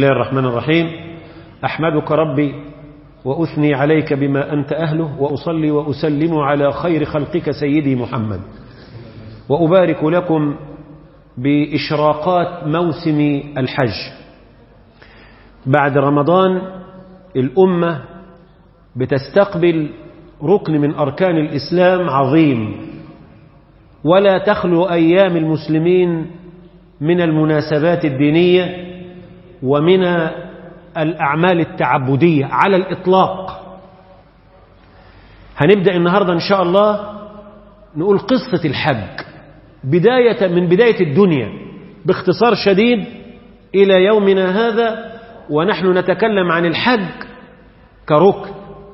الله الرحمن الرحيم أحمدك ربي وأثني عليك بما أنت أهله وأصلي وأسلم على خير خلقك سيدي محمد وأبارك لكم بإشراقات موسم الحج بعد رمضان الأمة بتستقبل ركن من أركان الإسلام عظيم ولا تخلو أيام المسلمين من المناسبات الدينية ومن الأعمال التعبدية على الإطلاق هنبدأ النهاردة إن شاء الله نقول قصة الحج بداية من بداية الدنيا باختصار شديد إلى يومنا هذا ونحن نتكلم عن الحج كركن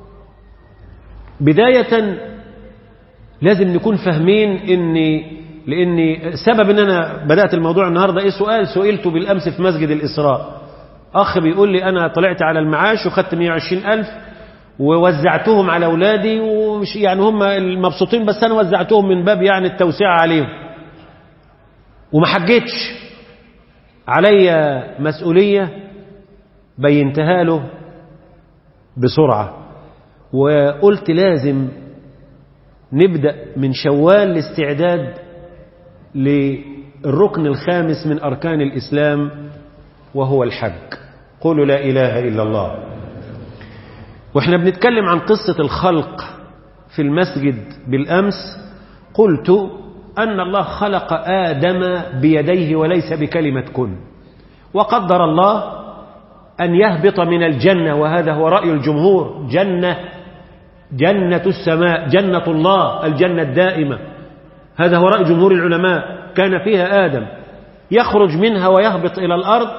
بداية لازم نكون فاهمين ان لان سبب ان انا بدأت الموضوع النهاردة ايه سؤال سئلته بالامس في مسجد الاسراء اخ بيقول لي انا طلعت على المعاش وخدت 120 الف ووزعتهم على اولادي ومش يعني هم المبسوطين بس انا وزعتهم من باب يعني التوسعة عليهم وما حجتش علي مسؤولية بينتها له بسرعة وقلت لازم نبدأ من شوال الاستعداد للركن الخامس من أركان الإسلام وهو الحج قولوا لا إله إلا الله وإحنا بنتكلم عن قصة الخلق في المسجد بالأمس قلت أن الله خلق آدم بيديه وليس بكلمة كن وقدر الله أن يهبط من الجنة وهذا هو رأي الجمهور جنة جنة السماء جنة الله الجنة الدائمة هذا هو رأي جمهور العلماء كان فيها آدم يخرج منها ويهبط إلى الأرض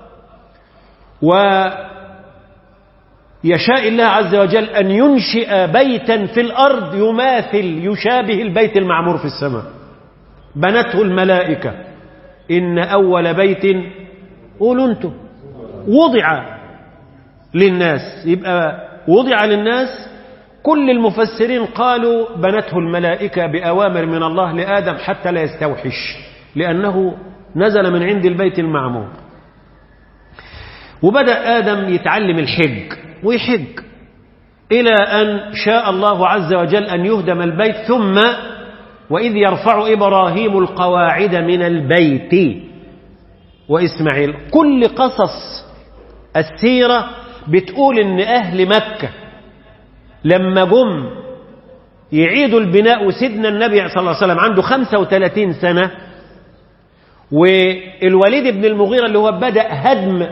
ويشاء الله عز وجل أن ينشئ بيتا في الأرض يماثل يشابه البيت المعمور في السماء بنته الملائكة إن أول بيت قولوا أنتم وضع للناس يبقى وضع للناس كل المفسرين قالوا بنته الملائكة بأوامر من الله لآدم حتى لا يستوحش لأنه نزل من عند البيت المعمور وبدأ آدم يتعلم الحج ويحج إلى أن شاء الله عز وجل أن يهدم البيت ثم وإذ يرفع إبراهيم القواعد من البيت وإسماعيل كل قصص السيرة بتقول إن أهل مكة لما جم يعيدوا البناء وسيدنا النبي صلى الله عليه وسلم عنده 35 سنة والوليد بن المغيرة اللي هو بدأ هدم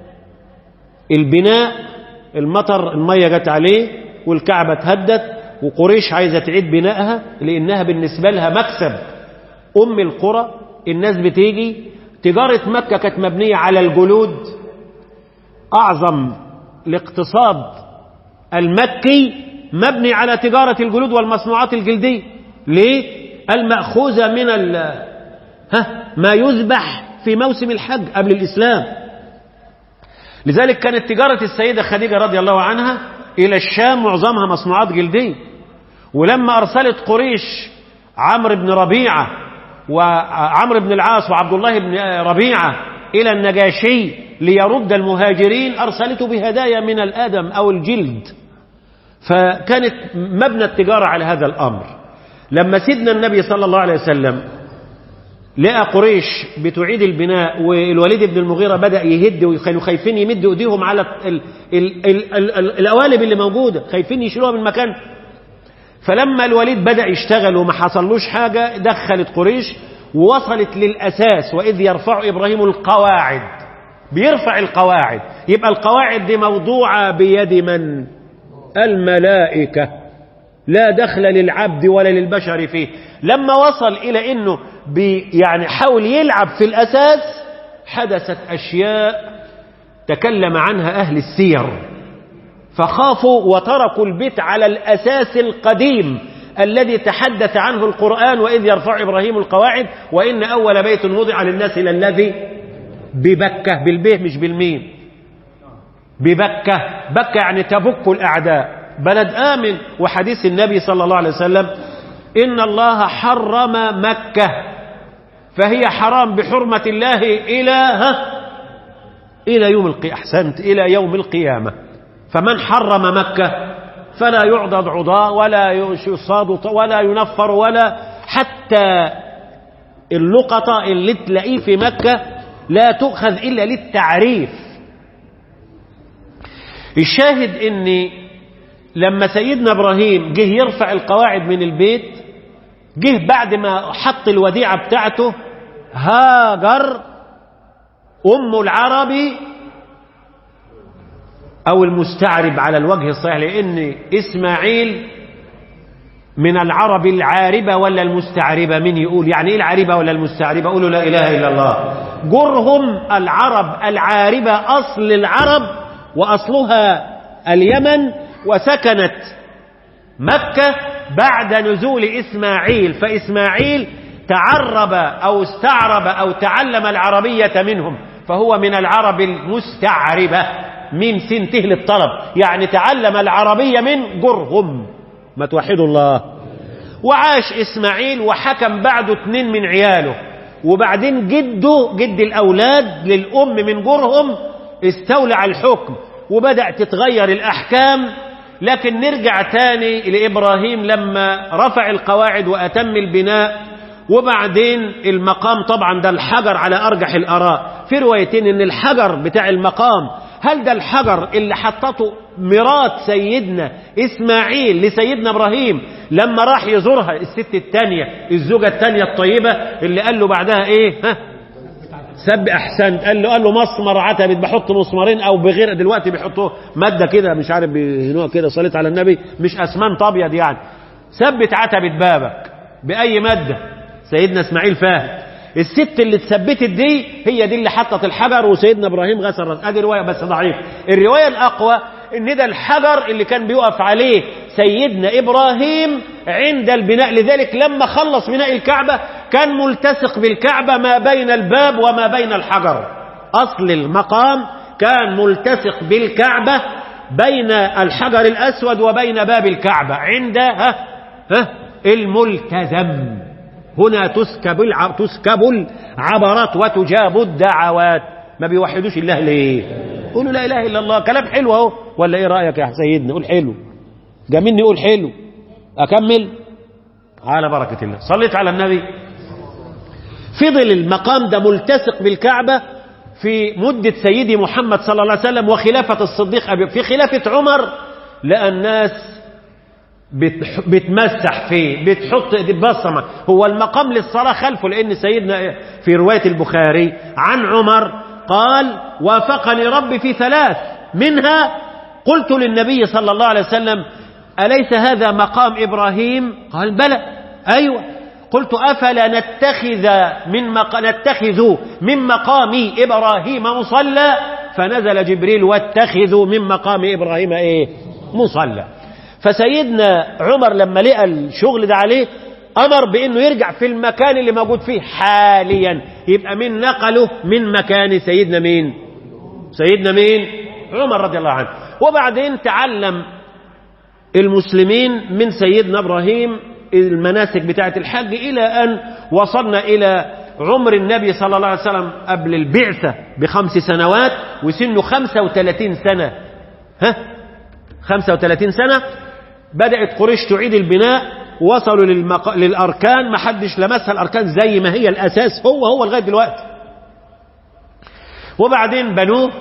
البناء المطر المية جت عليه والكعبة تهدت وقريش عايزة تعيد بنائها لأنها بالنسبة لها مكسب أم القرى الناس بتيجي تجارة مكة كانت مبنية على الجلود أعظم الاقتصاد المكي مبني على تجارة الجلود والمصنوعات الجلدية ليه؟ المأخوذة من ها ما يذبح في موسم الحج قبل الإسلام لذلك كانت تجارة السيدة خديجة رضي الله عنها إلى الشام معظمها مصنوعات جلدية ولما أرسلت قريش عمرو بن ربيعة وعمرو بن العاص وعبد الله بن ربيعة إلى النجاشي ليرد المهاجرين أرسلته بهدايا من الآدم أو الجلد فكانت مبنى التجارة على هذا الأمر لما سيدنا النبي صلى الله عليه وسلم لقى قريش بتعيد البناء والوليد بن المغيرة بدأ يهد وكانوا خايفين يمدوا ايديهم على ال ال ال ال ال القوالب اللي موجودة خايفين يشيلوها من مكان فلما الوليد بدأ يشتغل وما حصلوش حاجة دخلت قريش ووصلت للأساس وإذ يرفع إبراهيم القواعد بيرفع القواعد يبقى القواعد دي موضوعة بيد من الملائكة لا دخل للعبد ولا للبشر فيه لما وصل إلى أنه بي يعني حاول يلعب في الأساس حدثت أشياء تكلم عنها أهل السير فخافوا وتركوا البيت على الأساس القديم الذي تحدث عنه القرآن وإذ يرفع إبراهيم القواعد وإن أول بيت وضع للناس إلى الذي ببكة بالبيه مش بالميم ببكة بكة يعني تبك الأعداء بلد آمن وحديث النبي صلى الله عليه وسلم إن الله حرم مكة فهي حرام بحرمة الله إلى إلى يوم القيامة أحسنت إلى يوم القيامة فمن حرم مكة فلا يعضد عضاء ولا يصاد ولا ينفر ولا حتى اللقطة اللي تلاقيه في مكة لا تؤخذ إلا للتعريف الشاهد ان لما سيدنا ابراهيم جه يرفع القواعد من البيت جه بعد ما حط الوديعة بتاعته هاجر ام العربي او المستعرب على الوجه الصحيح لان اسماعيل من العرب العاربة ولا المستعربة من يقول يعني ايه العاربة ولا المستعربة قولوا لا اله الا الله جرهم العرب العاربة اصل العرب واصلها اليمن وسكنت مكة بعد نزول اسماعيل فاسماعيل تعرب او استعرب او تعلم العربية منهم فهو من العرب المستعربة ميم سين ته للطلب يعني تعلم العربية من جرهم ما توحدوا الله وعاش اسماعيل وحكم بعده اتنين من عياله وبعدين جده جد الاولاد للام من جرهم استولى على الحكم وبدأ تتغير الاحكام لكن نرجع تاني لابراهيم لما رفع القواعد واتم البناء وبعدين المقام طبعا ده الحجر على ارجح الاراء في روايتين ان الحجر بتاع المقام هل ده الحجر اللي حطته مرات سيدنا اسماعيل لسيدنا ابراهيم لما راح يزورها الست التانية الزوجة التانية الطيبة اللي قال له بعدها ايه ها سب احسنت قال له قال له مسمر عتبت بحط مسمارين او بغير دلوقتي بيحطوه ماده كده مش عارف بيهنوها كده صليت على النبي مش اسمنت ابيض يعني ثبت عتبة بابك باي ماده سيدنا اسماعيل فاهم الست اللي اتثبتت دي هي دي اللي حطت الحجر وسيدنا ابراهيم غسل راس ادي روايه بس ضعيف الروايه الاقوى ان ده الحجر اللي كان بيقف عليه سيدنا ابراهيم عند البناء لذلك لما خلص بناء الكعبه كان ملتصق بالكعبه ما بين الباب وما بين الحجر اصل المقام كان ملتصق بالكعبه بين الحجر الاسود وبين باب الكعبه عند ها ها الملتزم هنا تسكب الع... تسكب العبرات وتجاب الدعوات ما بيوحدوش الله ليه قولوا لا اله الا الله كلام حلو اهو ولا ايه رايك يا سيدنا قول حلو جميل قول حلو اكمل على بركه الله صليت على النبي فضل المقام ده ملتصق بالكعبه في مده سيدي محمد صلى الله عليه وسلم وخلافه الصديق أبي في خلافه عمر لقى الناس بتمسح فيه بتحط بصمة هو المقام للصلاة خلفه لأن سيدنا في رواية البخاري عن عمر قال وافقني ربي في ثلاث منها قلت للنبي صلى الله عليه وسلم أليس هذا مقام إبراهيم قال بلى أيوة قلت أفلا نتخذ من مق... نتخذ من مقام إبراهيم مصلى فنزل جبريل واتخذوا من مقام إبراهيم إيه مصلى فسيدنا عمر لما لقى الشغل ده عليه أمر بأنه يرجع في المكان اللي موجود فيه حاليا يبقى من نقله من مكان سيدنا مين سيدنا مين عمر رضي الله عنه وبعدين تعلم المسلمين من سيدنا إبراهيم المناسك بتاعة الحج إلى أن وصلنا إلى عمر النبي صلى الله عليه وسلم قبل البعثة بخمس سنوات وسنه خمسة وثلاثين سنة ها خمسة وثلاثين سنة بدأت قريش تعيد البناء وصلوا للمق... للأركان ما حدش لمسها الأركان زي ما هي الأساس هو هو لغاية دلوقتي وبعدين بنوه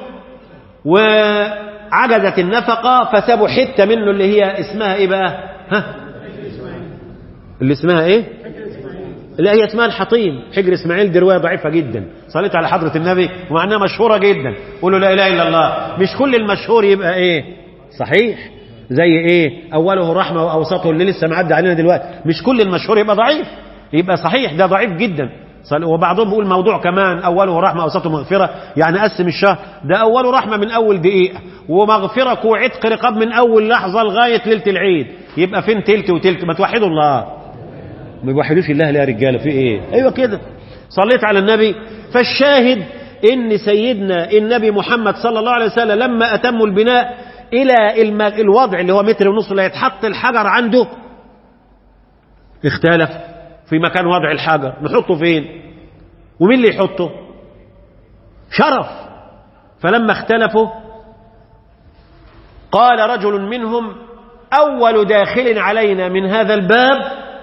وعجزت النفقة فسابوا حتة منه اللي هي اسمها ايه بقى ها اللي اسمها ايه اللي هي اسمها الحطيم حجر اسماعيل دي رواية ضعيفة جدا صليت على حضرة النبي ومع انها مشهورة جدا قولوا لا اله الا الله مش كل المشهور يبقى ايه صحيح زي ايه اوله رحمة واوسطه اللي لسه معدي علينا دلوقتي مش كل المشهور يبقى ضعيف يبقى صحيح ده ضعيف جدا وبعضهم بيقول موضوع كمان اوله رحمة اوسطه مغفرة يعني قسم الشهر ده اوله رحمة من اول دقيقة ومغفرة وعتق رقاب من اول لحظة لغاية ليلة العيد يبقى فين تلت وتلت ما توحدوا الله ما بيوحدوش الله يا رجالة في ايه ايوه كده صليت على النبي فالشاهد ان سيدنا النبي محمد صلى الله عليه وسلم لما اتموا البناء الى الم... الوضع اللي هو متر ونص اللي يتحط الحجر عنده اختلف في مكان وضع الحجر نحطه فين ومين اللي يحطه شرف فلما اختلفوا قال رجل منهم أول داخل علينا من هذا الباب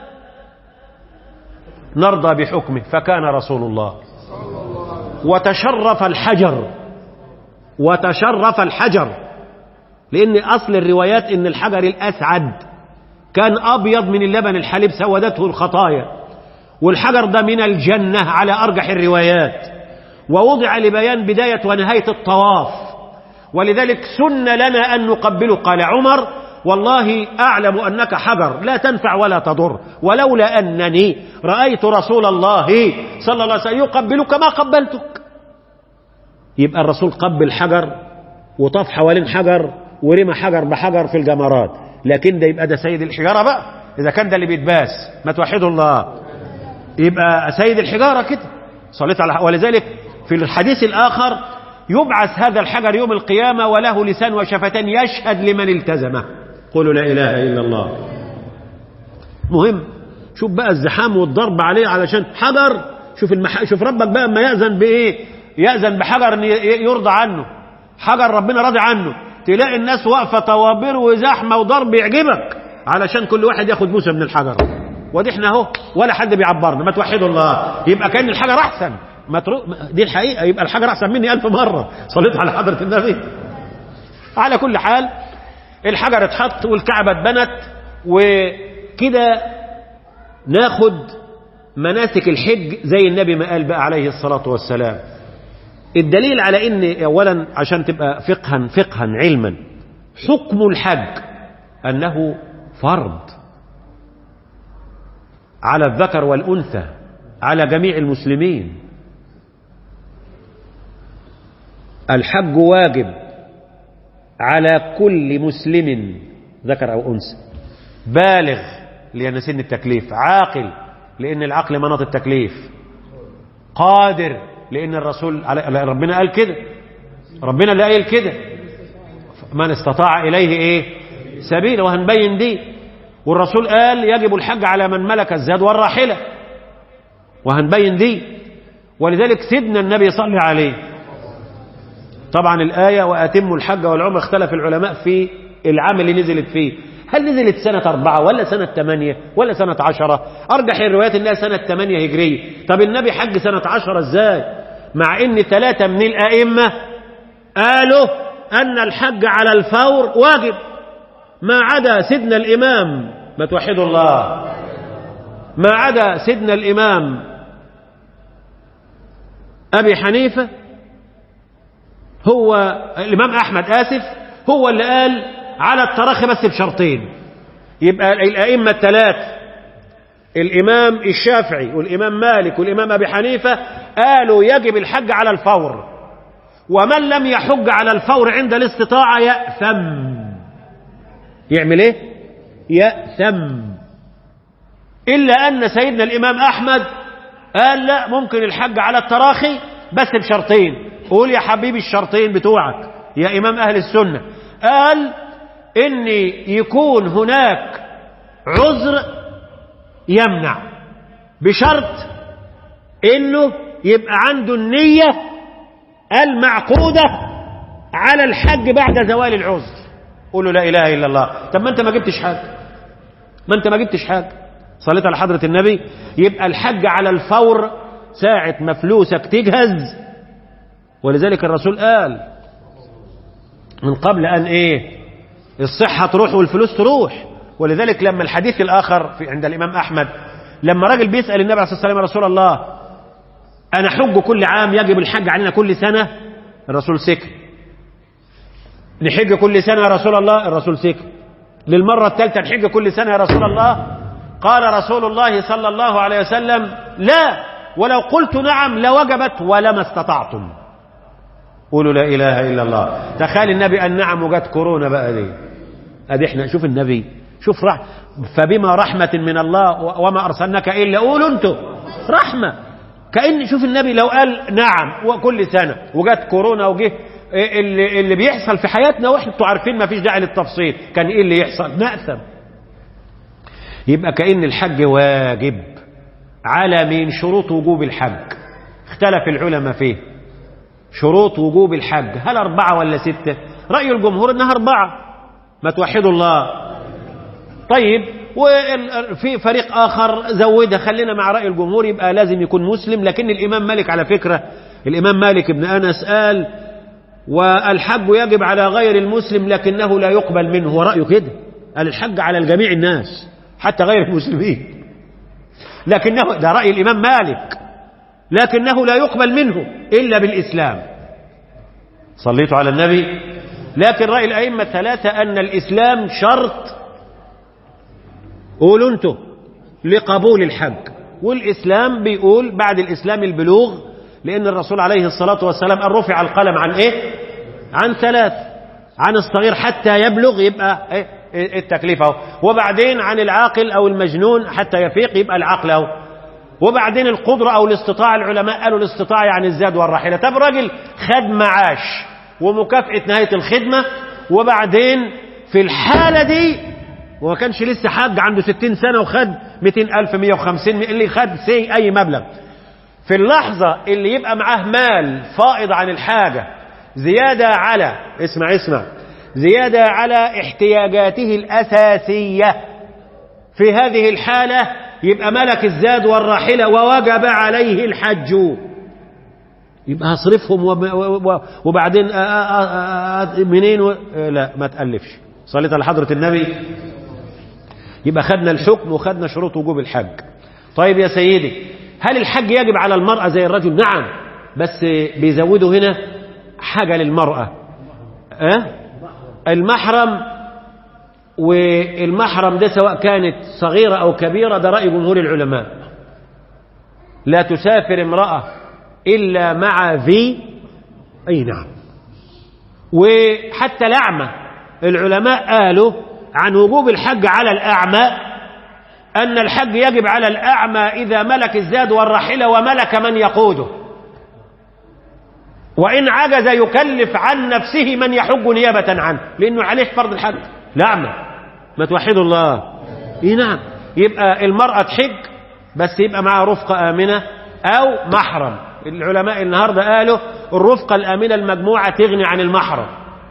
نرضى بحكمه فكان رسول الله وتشرف الحجر وتشرف الحجر لأن أصل الروايات إن الحجر الأسعد كان أبيض من اللبن الحليب سودته الخطايا والحجر ده من الجنة على أرجح الروايات ووضع لبيان بداية ونهاية الطواف ولذلك سن لنا أن نقبله قال عمر والله أعلم أنك حجر لا تنفع ولا تضر ولولا أنني رأيت رسول الله صلى الله عليه وسلم يقبلك ما قبلتك يبقى الرسول قبل حجر وطاف حوالين حجر ورمى حجر بحجر في الجمرات لكن ده يبقى ده سيد الحجارة بقى إذا كان ده اللي بيتباس ما توحدوا الله يبقى سيد الحجارة كده صليت على ولذلك في الحديث الآخر يبعث هذا الحجر يوم القيامة وله لسان وشفتان يشهد لمن التزمه قولوا لا إله إلا الله مهم شوف بقى الزحام والضرب عليه علشان حجر شوف المح... شوف ربك بقى اما يأذن بإيه يأذن بحجر ان يرضى عنه حجر ربنا راضي عنه تلاقي الناس واقفة طوابير وزحمة وضرب يعجبك علشان كل واحد ياخد بوسة من الحجر ودي احنا اهو ولا حد بيعبرنا ما توحدوا الله يبقى كان الحجر احسن ما ترو... دي الحقيقة يبقى الحجر احسن مني ألف مرة صليت على حضرة النبي على كل حال الحجر اتحط والكعبة اتبنت وكده ناخد مناسك الحج زي النبي ما قال بقى عليه الصلاة والسلام الدليل على ان اولا عشان تبقى فقها فقها علما حكم الحج انه فرض على الذكر والانثى على جميع المسلمين الحج واجب على كل مسلم ذكر أو أنثى بالغ لأن سن التكليف عاقل لأن العقل مناط التكليف قادر لأن الرسول ربنا قال كده ربنا اللي قال كده من استطاع إليه إيه سبيل وهنبين دي والرسول قال يجب الحج على من ملك الزاد والراحلة وهنبين دي ولذلك سيدنا النبي صلى عليه طبعا الآية وأتموا الحج والعمر اختلف العلماء في العام اللي نزلت فيه هل نزلت سنة أربعة ولا سنة ثمانية ولا سنة عشرة أرجح الروايات إنها سنة ثمانية هجرية طب النبي حج سنة عشرة إزاي مع إن ثلاثة من الأئمة قالوا أن الحج على الفور واجب ما عدا سيدنا الإمام ما توحدوا الله ما عدا سيدنا الإمام أبي حنيفة هو الإمام أحمد آسف هو اللي قال على التراخي بس بشرطين يبقى الأئمة الثلاث الإمام الشافعي والإمام مالك والإمام أبي حنيفة قالوا يجب الحج على الفور ومن لم يحج على الفور عند الاستطاعة يأثم يعمل ايه يأثم إلا أن سيدنا الإمام أحمد قال لا ممكن الحج على التراخي بس بشرطين قول يا حبيبي الشرطين بتوعك يا إمام أهل السنة قال إن يكون هناك عذر يمنع بشرط إنه يبقى عنده النية المعقودة على الحج بعد زوال العذر قولوا لا إله إلا الله طب ما أنت ما جبتش حاجة ما أنت ما جبتش حاجة صليت على حضرة النبي يبقى الحج على الفور ساعة ما فلوسك تجهز ولذلك الرسول قال من قبل أن إيه الصحة تروح والفلوس تروح ولذلك لما الحديث الآخر في عند الإمام أحمد لما راجل بيسأل النبي عليه الصلاة والسلام يا رسول الله أنا حج كل عام يجب الحج علينا كل سنة الرسول سكت نحج كل سنة يا رسول الله الرسول سكت للمرة الثالثة نحج كل سنة يا رسول الله قال رسول الله صلى الله عليه وسلم لا ولو قلت نعم لوجبت ولما استطعتم قولوا لا إله إلا الله تخيل النبي أن نعم وجت كورونا بقى دي أدي احنا شوف النبي شوف رح فبما رحمة من الله وما أرسلناك إلا قولوا انتوا رحمة كأن شوف النبي لو قال نعم وكل سنة وجت كورونا وجه اللي, اللي بيحصل في حياتنا واحنا انتوا عارفين ما فيش داعي للتفصيل كان ايه اللي يحصل نأثم يبقى كأن الحج واجب على من شروط وجوب الحج اختلف العلماء فيه شروط وجوب الحج هل أربعة ولا ستة رأي الجمهور إنها أربعة ما توحدوا الله طيب وفي فريق آخر زودها خلينا مع رأي الجمهور يبقى لازم يكون مسلم لكن الإمام مالك على فكرة الإمام مالك بن أنس قال والحج يجب على غير المسلم لكنه لا يقبل منه هو رأيه كده قال الحج على الجميع الناس حتى غير المسلمين لكنه ده رأي الإمام مالك لكنه لا يقبل منه إلا بالإسلام صليتوا على النبي لكن رأي الأئمة الثلاثة أن الإسلام شرط قولوا انتم لقبول الحج والإسلام بيقول بعد الإسلام البلوغ لأن الرسول عليه الصلاة والسلام قال رفع القلم عن إيه عن ثلاث عن الصغير حتى يبلغ يبقى إيه التكليف اهو وبعدين عن العاقل أو المجنون حتى يفيق يبقى العقل اهو وبعدين القدرة أو الاستطاعة العلماء قالوا الاستطاعة يعني الزاد والراحلة طب راجل خد معاش ومكافأة نهاية الخدمة وبعدين في الحالة دي وما كانش لسه حاج عنده 60 سنة وخد 200 ألف 150 اللي خد سي أي مبلغ في اللحظة اللي يبقى معاه مال فائض عن الحاجة زيادة على اسمع اسمع زيادة على احتياجاته الأساسية في هذه الحالة يبقى ملك الزاد والراحلة ووجب عليه الحج يبقى هصرفهم وبعدين منين و... لا ما تألفش صليت على حضرة النبي يبقى خدنا الحكم وخدنا شروط وجوب الحج طيب يا سيدي هل الحج يجب على المرأة زي الرجل نعم بس بيزودوا هنا حاجة للمرأة أه؟ المحرم والمحرم ده سواء كانت صغيرة أو كبيرة ده رأي جمهور العلماء لا تسافر امرأة إلا مع ذي أي نعم وحتى الأعمى العلماء قالوا عن وجوب الحج على الأعمى أن الحج يجب على الأعمى إذا ملك الزاد والراحلة وملك من يقوده وإن عجز يكلف عن نفسه من يحج نيابة عنه لأنه عليه فرض الحج الأعمى ما توحدوا الله إيه نعم يبقى المرأة تحج بس يبقى معها رفقة آمنة أو محرم العلماء النهاردة قالوا الرفقة الآمنة المجموعة تغني عن المحرم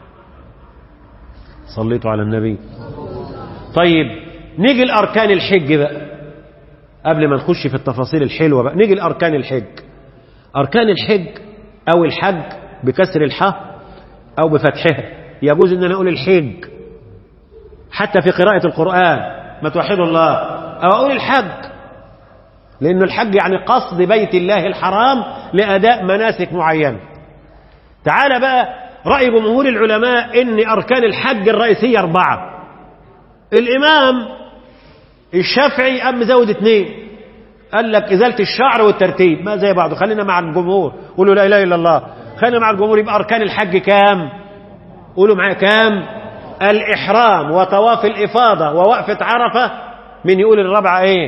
صليتوا على النبي طيب نيجي الأركان الحج بقى قبل ما نخش في التفاصيل الحلوة بقى نيجي الأركان الحج أركان الحج أو الحج بكسر الحاء أو بفتحها يجوز أن أقول الحج حتى في قراءة القرآن ما توحدوا الله أو أقول الحج لأن الحج يعني قصد بيت الله الحرام لأداء مناسك معينة تعال بقى رأي جمهور العلماء إن أركان الحج الرئيسية أربعة الإمام الشافعي قام مزود اثنين قال لك إزالة الشعر والترتيب ما زي بعضه خلينا مع الجمهور قولوا لا إله إلا الله خلينا مع الجمهور يبقى أركان الحج كام قولوا معايا كام الإحرام وطواف الإفاضة ووقفة عرفة من يقول الرابعة إيه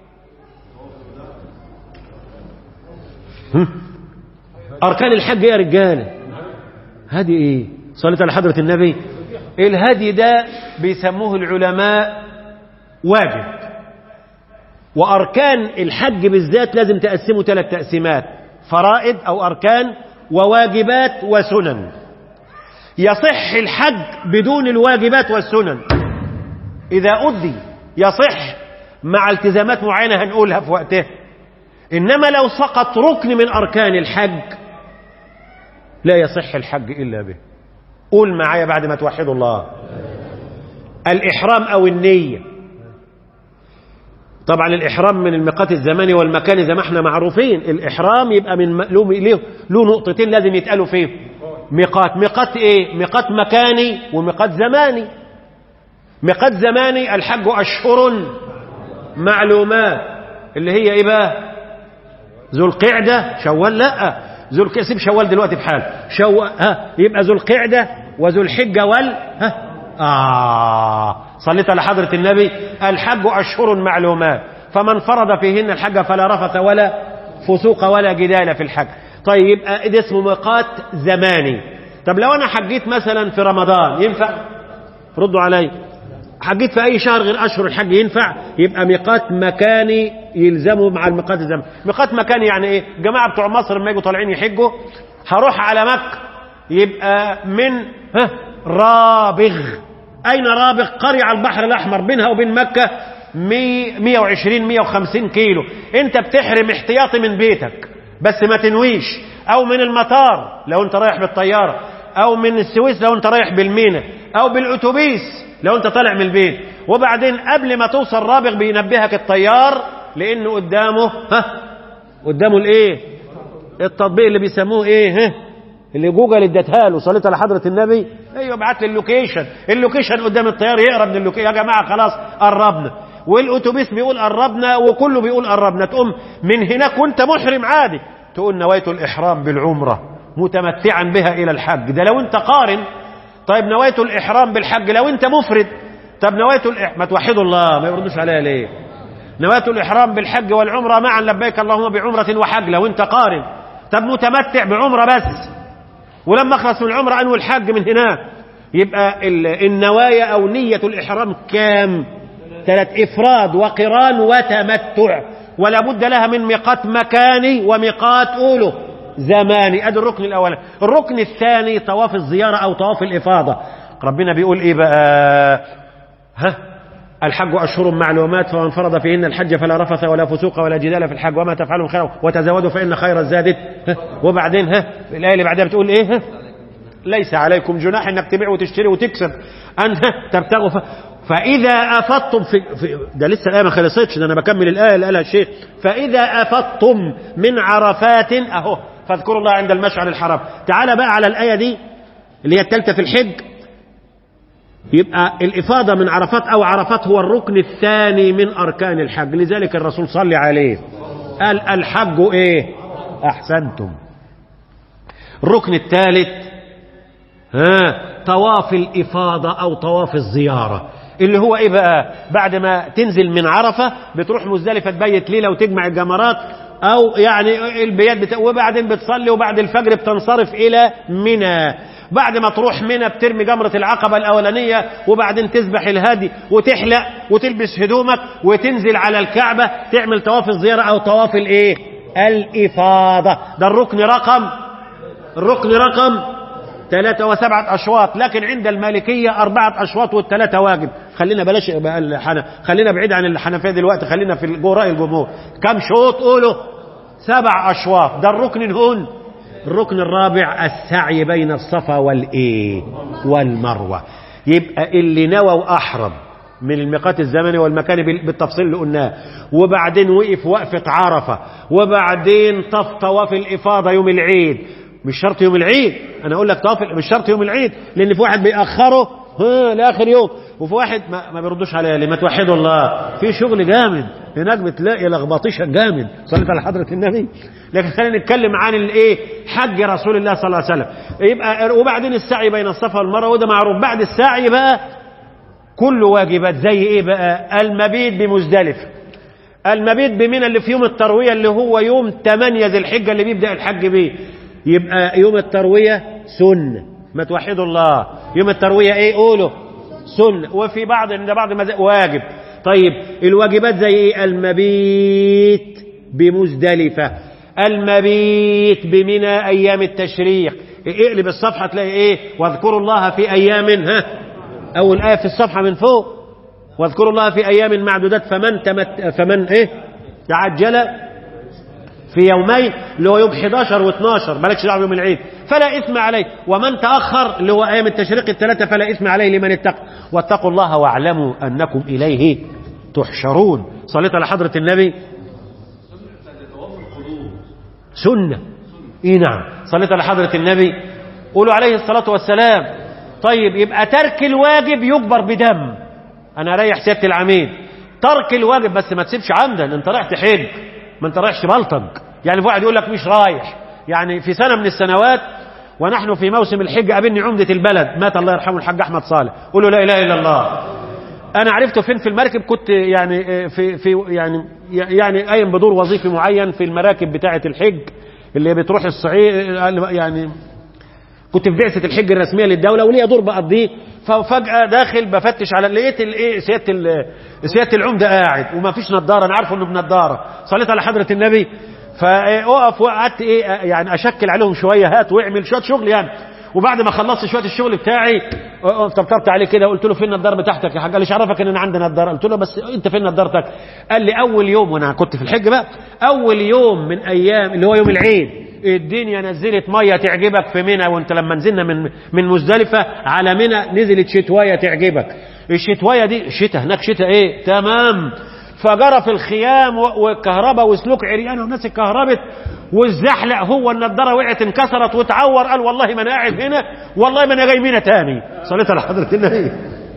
هم؟ أركان الحج يا رجالة هدي إيه صليت على حضرة النبي الهدي ده بيسموه العلماء واجب وأركان الحج بالذات لازم تقسمه ثلاث تقسيمات فرائض أو أركان وواجبات وسنن يصح الحج بدون الواجبات والسنن إذا أدي يصح مع التزامات معينة هنقولها في وقتها إنما لو سقط ركن من أركان الحج لا يصح الحج إلا به قول معايا بعد ما توحدوا الله الإحرام أو النية طبعا الإحرام من الميقات الزماني والمكاني زي ما احنا معروفين الإحرام يبقى من له له, له نقطتين لازم يتقالوا فيه ميقات ميقات ايه ميقات مكاني وميقات زماني ميقات زماني الحج أشهر معلومات اللي هي ايه بقى ذو القعدة شوال لا ذو القعدة سيب شوال دلوقتي في حال شو ها يبقى ذو القعدة وذو الحجة وال ها آه صليت على حضرة النبي الحج أشهر معلومات فمن فرض فيهن الحج فلا رفث ولا فسوق ولا جدال في الحج طيب يبقى ده اسمه ميقات زماني طب لو أنا حجيت مثلا في رمضان ينفع ردوا علي حجيت في أي شهر غير أشهر الحج ينفع يبقى ميقات مكاني يلزمه مع الميقات الزماني ميقات مكاني يعني إيه جماعة بتوع مصر لما يجوا طالعين يحجوا هروح على مكة يبقى من ها رابغ أين رابغ قرية على البحر الأحمر بينها وبين مكة 120 150 كيلو انت بتحرم احتياطي من بيتك بس ما تنويش او من المطار لو انت رايح بالطيارة او من السويس لو انت رايح بالمينا او بالاتوبيس لو انت طالع من البيت وبعدين قبل ما توصل رابغ بينبهك الطيار لانه قدامه ها قدامه الايه التطبيق اللي بيسموه ايه ها اللي جوجل ادتها له صليت على حضره النبي ايوه ابعت لي اللوكيشن اللوكيشن قدام الطيار يقرا من اللوكيشن يا جماعه خلاص قربنا والاتوبيس بيقول قربنا وكله بيقول قربنا تقوم من هناك وانت محرم عادي تقول نويت الاحرام بالعمره متمتعا بها الى الحج ده لو انت قارن طيب نويت الاحرام بالحج لو انت مفرد طب نويت الإح... ما توحدوا الله ما يردوش عليها ليه نويت الاحرام بالحج والعمره معا لبيك اللهم بعمره وحج لو انت قارن طب متمتع بعمره بس ولما اخلص من العمره انوي الحج من هناك يبقى النوايا او نيه الاحرام كام ثلاث افراد وقران وتمتع ولا بد لها من ميقات مكاني وميقات اوله زماني ادي الركن الاول الركن الثاني طواف الزياره او طواف الافاضه ربنا بيقول ايه بقى ها الحج أشهر معلومات فمن فرض فيهن الحج فلا رفث ولا فسوق ولا جدال في الحج وما تفعلوا خير وتزودوا فإن خير الزاد ها وبعدين ها الآية اللي بعدها بتقول إيه ها ليس عليكم جناح انك تبيع وتشتري وتكسب ان تبتغوا ف... فاذا افضتم في... في ده لسه الايه ما خلصتش ده انا بكمل الايه اللي قالها الشيخ فاذا افضتم من عرفات اهو فاذكروا الله عند المشعر الحرام تعال بقى على الايه دي اللي هي الثالثه في الحج يبقى الإفاضة من عرفات أو عرفات هو الركن الثاني من أركان الحج لذلك الرسول صلى عليه قال الحج إيه أحسنتم الركن الثالث ها طواف الإفاضة أو طواف الزيارة اللي هو ايه بقى بعد ما تنزل من عرفة بتروح مزدلفة تبيت ليلة وتجمع الجمرات او يعني البيات بت... وبعدين بتصلي وبعد الفجر بتنصرف الى منى بعد ما تروح منى بترمي جمرة العقبة الأولانية وبعدين تذبح الهدي وتحلق وتلبس هدومك وتنزل على الكعبة تعمل طواف الزيارة أو طواف الإيه؟ الإفاضة ده الركن رقم الركن رقم ثلاثة وسبعة أشواط لكن عند المالكية أربعة أشواط والثلاثة واجب خلينا بلاش الحنا خلينا بعيد عن الحنفية دلوقتي خلينا في رأي الجمهور كم شوط قولوا سبع أشواط ده الركن هون الركن الرابع السعي بين الصفا والايه والمروه يبقى اللي نوى واحرم من الميقات الزمني والمكاني بالتفصيل اللي قلناه وبعدين وقف وقفه عرفه وبعدين طف طواف الافاضه يوم العيد مش شرط يوم العيد انا اقول لك طواف مش شرط يوم العيد لان في واحد بيأخره ها لاخر يوم وفي واحد ما, ما بيردوش عليا لما توحدوا الله في شغل جامد هناك بتلاقي لخبطيشه جامد صليت على حضره النبي لكن خلينا نتكلم عن الايه حج رسول الله صلى الله عليه وسلم يبقى وبعدين السعي بين الصفا والمروه وده معروف بعد السعي بقى كل واجبات زي ايه بقى المبيت بمزدلفه المبيت بمنى اللي في يوم الترويه اللي هو يوم 8 ذي الحجه اللي بيبدا الحج بيه يبقى يوم الترويه سنه ما توحدوا الله يوم الترويه ايه قولوا سنه وفي بعض عند بعض واجب طيب الواجبات زي ايه المبيت بمزدلفة المبيت بمنى أيام التشريق اقلب الصفحة تلاقي ايه واذكروا الله في أيام ها أول آية في الصفحة من فوق واذكروا الله في أيام معدودات فمن تمت فمن ايه تعجل في يومين اللي هو يوم 11 و12 مالكش دعوه يوم العيد فلا اثم عليه ومن تاخر اللي هو ايام التشريق الثلاثه فلا اثم عليه لمن اتقى واتقوا الله واعلموا انكم اليه تحشرون صليت على حضره النبي سنه اي نعم صليت على حضره النبي قولوا عليه الصلاه والسلام طيب يبقى ترك الواجب يجبر بدم انا اريح سياده العميد ترك الواجب بس ما تسيبش عمدا انت رايح تحج ما انت رايحش بلطج يعني في واحد يقول لك مش رايح يعني في سنه من السنوات ونحن في موسم الحج قابلني عمده البلد مات الله يرحمه الحاج احمد صالح قولوا لا اله الا الله انا عرفته فين في المركب كنت يعني في في يعني يعني قايم بدور وظيفي معين في المراكب بتاعه الحج اللي بتروح الصعيد يعني كنت في بعثه الحج الرسميه للدوله وليا دور بقضيه ففجاه داخل بفتش على لقيت الايه سياده سياده العمده قاعد وما فيش نظاره انا عارفه انه بنظاره صليت على حضره النبي فاقف وقعدت ايه يعني اشكل عليهم شويه هات واعمل شويه شغل يعني وبعد ما خلصت شويه الشغل بتاعي طبطبت عليه كده قلت له فين النضاره بتاعتك يا حاج قال لي عرفك ان انا عندي نضاره قلت له بس انت فين نضارتك قال لي اول يوم وانا كنت في الحج بقى اول يوم من ايام اللي هو يوم العيد الدنيا نزلت ميه تعجبك في منى وانت لما نزلنا من من مزدلفه على منى نزلت شتوايه تعجبك الشتوايه دي شتاء هناك شتاء ايه تمام فجرى في الخيام والكهرباء وسلوك عريان والناس اتكهربت والزحلق هو النضاره وقعت انكسرت واتعور قال والله ما انا قاعد هنا والله ما انا جاي منى تاني صليت على حضره النبي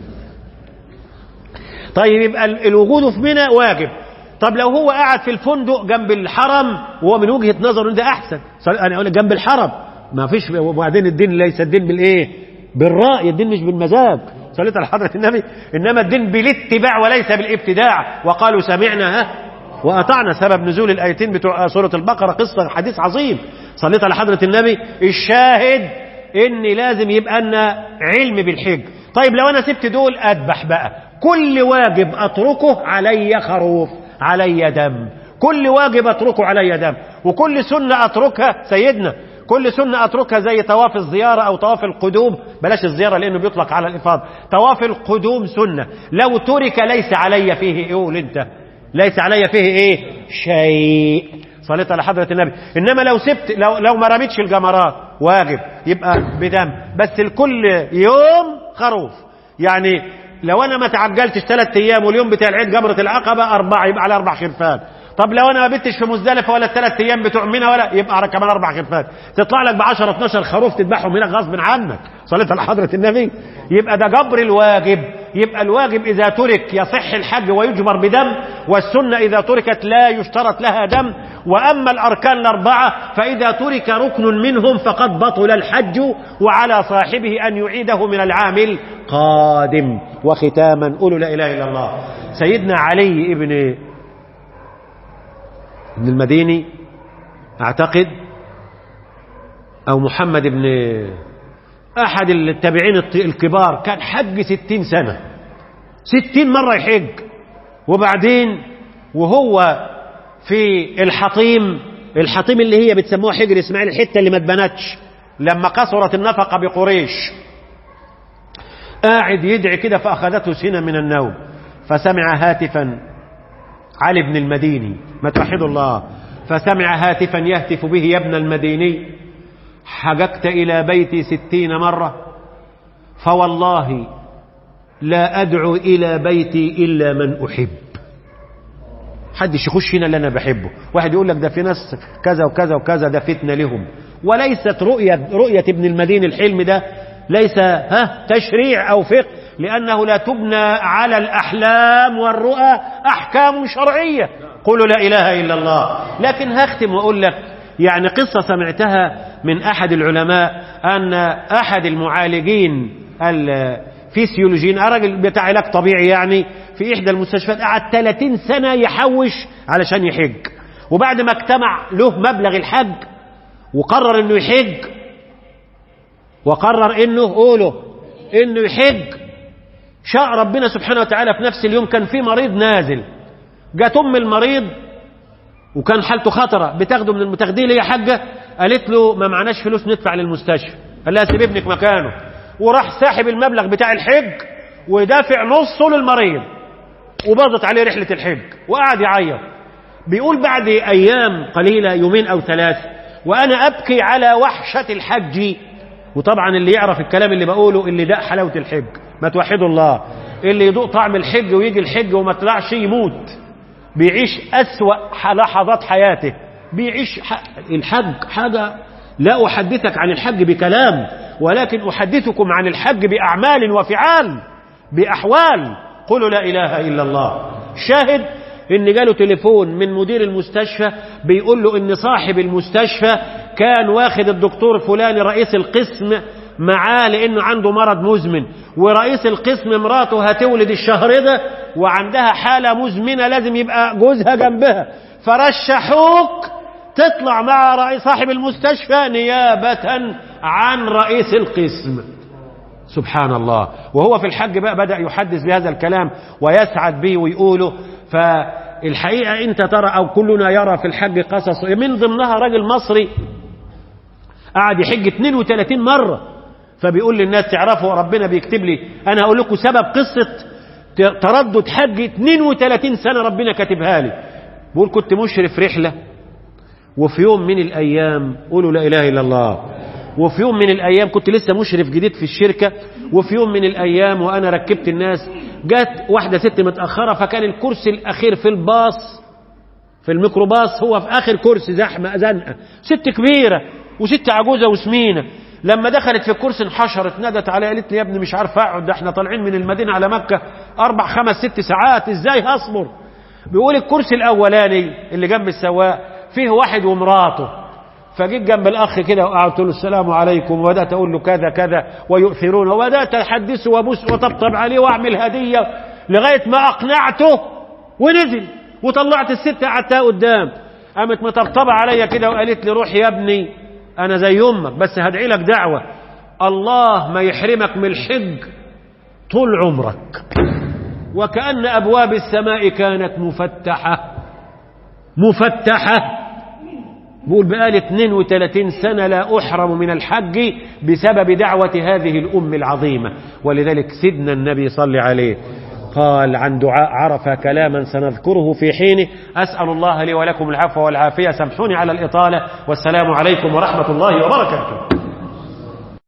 طيب يبقى الوجود في منى واجب طب لو هو قاعد في الفندق جنب الحرم وهو من وجهه نظره ان ده احسن انا اقول لك جنب الحرم ما فيش وبعدين الدين ليس الدين بالايه بالراي الدين مش بالمزاج صليت على حضرة النبي إنما الدين بالاتباع وليس بالابتداع وقالوا سمعنا ها وأطعنا سبب نزول الآيتين بتوع سورة البقرة قصة حديث عظيم صليت على حضرة النبي الشاهد إن لازم يبقى لنا علم بالحج طيب لو أنا سبت دول أذبح بقى كل واجب أتركه علي خروف علي دم كل واجب أتركه علي دم وكل سنة أتركها سيدنا كل سنة أتركها زي طواف الزيارة أو طواف القدوم بلاش الزيارة لأنه بيطلق على الإفاضة طواف القدوم سنة لو ترك ليس علي فيه إيه قول أنت ليس علي فيه إيه شيء صليت على حضرة النبي إنما لو سبت لو, لو ما رميتش الجمرات واجب يبقى بدم بس الكل يوم خروف يعني لو أنا ما تعجلتش ثلاث أيام واليوم بتاع العيد جمرة العقبة أربعة يبقى على أربع خرفان طب لو انا ما بتش في مزدلفه ولا الثلاث ايام بتوع منى ولا يبقى على كمان اربع خرفان تطلع لك ب 10 12 خروف تذبحهم هناك غصب عنك صليت على حضره النبي يبقى ده جبر الواجب يبقى الواجب اذا ترك يصح الحج ويجبر بدم والسنه اذا تركت لا يشترط لها دم واما الاركان الاربعه فاذا ترك ركن منهم فقد بطل الحج وعلى صاحبه ان يعيده من العام القادم وختاما قولوا لا اله الا الله سيدنا علي ابن ابن المديني اعتقد او محمد بن احد التابعين الكبار كان حج ستين سنة ستين مرة يحج وبعدين وهو في الحطيم الحطيم اللي هي بتسموها حجر اسماعيل الحتة اللي ما اتبنتش لما قصرت النفقة بقريش قاعد يدعي كده فأخذته سنة من النوم فسمع هاتفا علي بن المديني ما توحدوا الله فسمع هاتفا يهتف به يا ابن المديني حججت إلى بيتي ستين مرة فوالله لا أدعو إلى بيتي إلا من أحب حدش يخش هنا اللي أنا بحبه واحد يقول لك ده في ناس كذا وكذا وكذا ده فتنة لهم وليست رؤية, رؤية ابن المدين الحلم ده ليس ها تشريع أو فقه لأنه لا تبنى على الأحلام والرؤى أحكام شرعية قولوا لا إله إلا الله لكن هختم وأقول لك يعني قصة سمعتها من أحد العلماء أن أحد المعالجين الفسيولوجيين راجل بتاع علاج طبيعي يعني في إحدى المستشفيات قعد 30 سنة يحوش علشان يحج وبعد ما اجتمع له مبلغ الحج وقرر انه يحج وقرر انه قوله انه يحج شاء ربنا سبحانه وتعالى في نفس اليوم كان في مريض نازل جات ام المريض وكان حالته خطره بتاخده من المتاخدين اللي هي حاجه قالت له ما معناش فلوس ندفع للمستشفى قال لها سيب ابنك مكانه وراح ساحب المبلغ بتاع الحج ودافع نصه للمريض وباضت عليه رحله الحج وقعد يعيط بيقول بعد ايام قليله يومين او ثلاث وانا ابكي على وحشه الحج وطبعا اللي يعرف الكلام اللي بقوله اللي ده حلاوه الحج ما توحدوا الله اللي يذوق طعم الحج ويجي الحج وما طلعش يموت بيعيش أسوأ لحظات حياته بيعيش الحج حاجة لا أحدثك عن الحج بكلام ولكن أحدثكم عن الحج بأعمال وفعال بأحوال قولوا لا إله إلا الله شاهد إن جاله تليفون من مدير المستشفى بيقول له إن صاحب المستشفى كان واخد الدكتور فلاني رئيس القسم معاه لانه عنده مرض مزمن ورئيس القسم مراته هتولد الشهر ده وعندها حاله مزمنه لازم يبقى جوزها جنبها فرشحوك تطلع مع رئيس صاحب المستشفى نيابه عن رئيس القسم سبحان الله وهو في الحج بقى بدا يحدث بهذا الكلام ويسعد به ويقوله ف الحقيقة انت ترى او كلنا يرى في الحج قصص من ضمنها راجل مصري قعد يحج 32 مرة فبيقول للناس تعرفوا ربنا بيكتب لي انا هقول لكم سبب قصة تردد حج 32 سنة ربنا كاتبها لي بيقول كنت مشرف رحلة وفي يوم من الايام قولوا لا اله الا الله وفي يوم من الايام كنت لسه مشرف جديد في الشركة وفي يوم من الايام وانا ركبت الناس جت واحدة ست متأخرة فكان الكرسي الاخير في الباص في الميكروباص هو في اخر كرسي زحمة زنقة ست كبيرة وست عجوزة وسمينة لما دخلت في الكرسي انحشرت نادت علي قالت لي يا ابني مش عارف اقعد ده احنا طالعين من المدينة على مكة اربع خمس ست ساعات ازاي هصبر بيقول الكرسي الاولاني اللي جنب السواق فيه واحد ومراته فجيت جنب الاخ كده وقعدت له السلام عليكم وبدات اقول له كذا كذا ويؤثرون وبدات احدثه وابوس وطبطب عليه واعمل هديه لغايه ما اقنعته ونزل وطلعت الست قعدتها قدام قامت مطبطبه عليا كده وقالت لي روح يا ابني انا زي امك بس هدعي لك دعوه الله ما يحرمك من الحج طول عمرك وكأن أبواب السماء كانت مفتحة مفتحة بقول بقالي 32 سنة لا أحرم من الحج بسبب دعوة هذه الأم العظيمة ولذلك سيدنا النبي صلى عليه قال عن دعاء عرف كلاما سنذكره في حينه أسأل الله لي ولكم العفو والعافية سامحوني على الإطالة والسلام عليكم ورحمة الله وبركاته